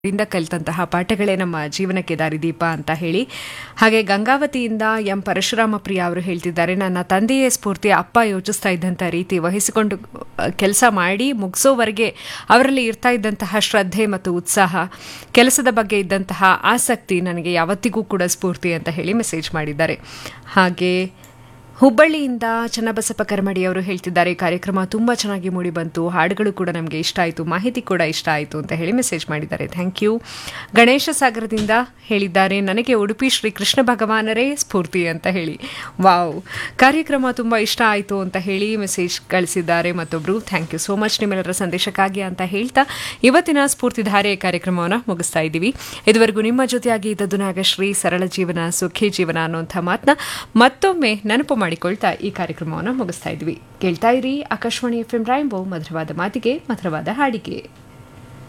ರಿಂದ ಕಲಿತಂತಹ ಪಾಠಗಳೇ ನಮ್ಮ ಜೀವನಕ್ಕೆ ದಾರಿದೀಪ ಅಂತ ಹೇಳಿ ಹಾಗೆ ಗಂಗಾವತಿಯಿಂದ ಎಂ ಪರಶುರಾಮ ಪ್ರಿಯ ಅವರು ಹೇಳ್ತಿದ್ದಾರೆ ನನ್ನ ತಂದೆಯೇ ಸ್ಫೂರ್ತಿ ಅಪ್ಪ ಯೋಚಿಸ್ತಾ ಇದ್ದಂಥ ರೀತಿ ವಹಿಸಿಕೊಂಡು ಕೆಲಸ ಮಾಡಿ ಮುಗಿಸೋವರೆಗೆ ಅವರಲ್ಲಿ ಇರ್ತಾ ಇದ್ದಂತಹ ಶ್ರದ್ಧೆ ಮತ್ತು ಉತ್ಸಾಹ ಕೆಲಸದ ಬಗ್ಗೆ ಇದ್ದಂತಹ ಆಸಕ್ತಿ ನನಗೆ ಯಾವತ್ತಿಗೂ ಕೂಡ ಸ್ಫೂರ್ತಿ ಅಂತ ಹೇಳಿ ಮೆಸೇಜ್ ಮಾಡಿದ್ದಾರೆ ಹಾಗೆ ಹುಬ್ಬಳ್ಳಿಯಿಂದ ಚನ್ನಬಸಪ್ಪ ಕರ್ಮಡಿ ಅವರು ಹೇಳ್ತಿದ್ದಾರೆ ಕಾರ್ಯಕ್ರಮ ತುಂಬ ಚೆನ್ನಾಗಿ ಮೂಡಿ ಬಂತು ಹಾಡುಗಳು ಕೂಡ ನಮಗೆ ಇಷ್ಟ ಆಯಿತು ಮಾಹಿತಿ ಕೂಡ ಇಷ್ಟ ಆಯಿತು ಅಂತ ಹೇಳಿ ಮೆಸೇಜ್ ಮಾಡಿದ್ದಾರೆ ಥ್ಯಾಂಕ್ ಯು ಗಣೇಶ ಸಾಗರದಿಂದ ಹೇಳಿದ್ದಾರೆ ನನಗೆ ಉಡುಪಿ ಶ್ರೀ ಕೃಷ್ಣ ಭಗವಾನರೇ ಸ್ಫೂರ್ತಿ ಅಂತ ಹೇಳಿ ವಾವ್ ಕಾರ್ಯಕ್ರಮ ತುಂಬ ಇಷ್ಟ ಆಯಿತು ಅಂತ ಹೇಳಿ ಮೆಸೇಜ್ ಕಳಿಸಿದ್ದಾರೆ ಮತ್ತೊಬ್ಬರು ಥ್ಯಾಂಕ್ ಯು ಸೋ ಮಚ್ ನಿಮ್ಮೆಲ್ಲರ ಸಂದೇಶಕ್ಕಾಗಿ ಅಂತ ಹೇಳ್ತಾ ಇವತ್ತಿನ ಸ್ಫೂರ್ತಿಧಾರೆ ಕಾರ್ಯಕ್ರಮವನ್ನು ಮುಗಿಸ್ತಾ ಇದ್ದೀವಿ ಇದುವರೆಗೂ ನಿಮ್ಮ ಜೊತೆಯಾಗಿ ಇದ್ದದ್ದು ನಾಗಶ್ರೀ ಸರಳ ಜೀವನ ಸುಖಿ ಜೀವನ ಅನ್ನುವಂಥ ಮಾತನ್ನ ಮತ್ತೊಮ್ಮೆ ನೆನಪು ಮಾಡಿಕೊಳ್ತಾ ಈ ಕಾರ್ಯಕ್ರಮವನ್ನು ಮುಗಿಸ್ತಾ ಇದ್ವಿ ಕೇಳ್ತಾ ಇರಿ ಆಕಾಶವಾಣಿ ಎಫ್ ಎಂ ರಾಯಂಬೋ ಮಧುರವಾದ ಮಾತಿಗೆ ಮಧುರವಾದ ಹಾಡಿಗೆ